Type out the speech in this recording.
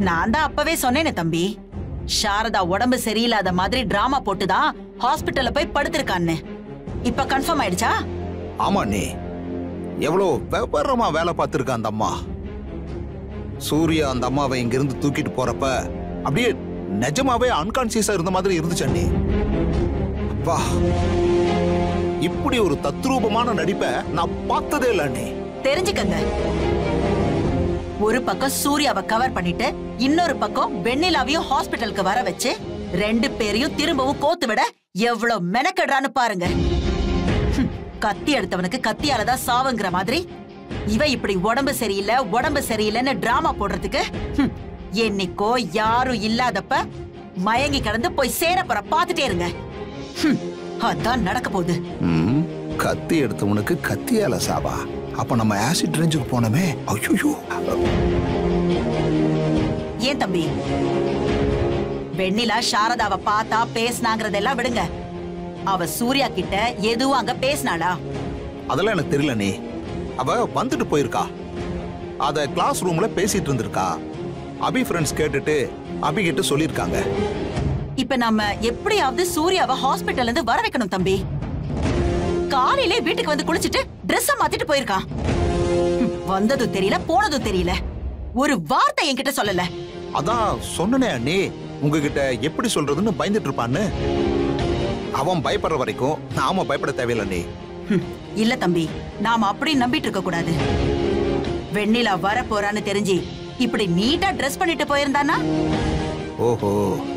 நான் தான் அப்பவே சொன்னேனே தம்பி சாரதா உடம்பு சரியில்லாத மாதிரி டிராமா போட்டுதான் ஹாஸ்பிட்டல்ல போய் படுத்திருக்கான்னு இப்ப கன்ஃபார்ம் ஆயிடுச்சா ஆமா நீ எவ்வளோ விவரமா வேலை பார்த்துருக்க அந்த அம்மா சூர்யா அந்த அம்மாவை இங்கிருந்து தூக்கிட்டு போறப்ப அப்படியே நிஜமாவே அன்கான்சியஸா இருந்த மாதிரி இருந்துச்சு அண்ணி வா இப்படி ஒரு தத்ரூபமான நடிப்பை நான் பார்த்ததே இல்லை அண்ணி தெரிஞ்சுக்கங்க ஒரு பக்கம் சூர்யாவை கவர் பண்ணிட்டு இன்னொரு பக்கம் வெண்ணிலாவையும் ஹாஸ்பிட்டலுக்கு வர வச்சு ரெண்டு பேரையும் திரும்பவும் கோத்து விட எவ்வளவு மெனக்கெடுறான்னு பாருங்க ஹம், கத்தி எடுத்தவனுக்கு கத்தியால தான் சாவுங்கிற மாதிரி இவ இப்படி உடம்பு சரியில்லை உடம்பு சரியில்லைன்னு டிராமா போடுறதுக்கு ஹம், என்னைக்கோ யாரும் இல்லாதப்ப மயங்கி கடந்து போய் சேர போற பாத்துட்டே இருங்க ஹம், அதான் நடக்க போகுது ம், கத்தி எடுத்தவனுக்கு கத்தியால சாவா அப்ப நம்ம ஆசிட் ரேஞ்சுக்கு போனோமே ஐயோ ஏன் தம்பி வெண்ணிலா சாரதாவை பார்த்தா பேசினாங்கிறதெல்லாம் விடுங்க அவ சூர்யா கிட்ட எதுவும் அங்க பேசினாளா அதெல்லாம் எனக்கு தெரியல நீ அவ வந்துட்டு போயிருக்கா அத கிளாஸ் ரூம்ல பேசிட்டு இருந்திருக்கா அபி ஃப்ரெண்ட்ஸ் கேட்டுட்டு அபி கிட்ட சொல்லியிருக்காங்க இப்ப நம்ம எப்படியாவது சூர்யாவை ஹாஸ்பிட்டல்ல இருந்து வர வைக்கணும் தம்பி காலையிலே வீட்டுக்கு வந்து குளிச்சிட்டு Dress-அ மாத்திட்டு போயிருக்கான் ஹம், வந்ததும் தெரியல போனதும் தெரியல ஒரு வார்த்தை என்கிட்ட சொல்லல அதான் சொன்னனே அண்ணி உங்ககிட்ட எப்படி சொல்றதுன்னு பயந்துட்டு இருப்பான்னு அவன் பயப்படுற வரைக்கும் நாம பயப்பட தேவையில்லை நீ ஹம், இல்ல தம்பி நாம அப்படி நம்பிட்டு இருக்க கூடாது வெண்ணிலா வர போறான்னு தெரிஞ்சு இப்படி நீட்டா Dress பண்ணிட்டு போயிருந்தானா ஓஹோ